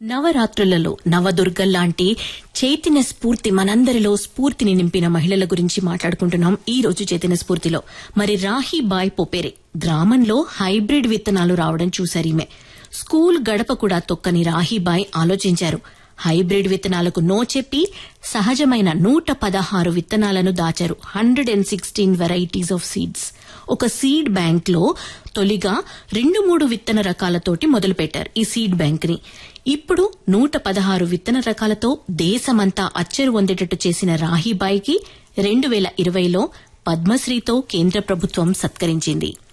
నవరాత్రులలో నవదుర్గల్లాంటి చైతన్య స్ఫూర్తి మనందరిలో స్ఫూర్తిని నింపిన మహిళల గురించి మాట్లాడుకుంటున్నాం ఈ రోజు చైతన్య స్ఫూర్తిలో మరి రాహీబాయ్ పొపేరే గ్రామంలో హైబ్రిడ్ విత్తనాలు రావడం చూశారీమే స్కూల్ గడప కూడా తొక్కని రాహీబాయ్ ఆలోచించారు హైబ్రిడ్ విత్తనాలకు నో చెప్పి సహజమైన నూట పదహారు విత్తనాలను దాచారు hundred and sixteen varieties of seeds ఒక సీడ్ బ్యాంక్ లో తొలిగా రెండు మూడు విత్తన రకాలతోటి మొదలుపెట్టారు ఈ సీడ్ బ్యాంక్ ని ఇప్పుడు నూట పదహారు విత్తన రకాలతో దేశమంతా అచ్చెరు పొందేటట్టు చేసిన రాహీబాయికి రెండు వేల ఇరవైలో పద్మశ్రీతో కేంద్ర ప్రభుత్వం సత్కరించింది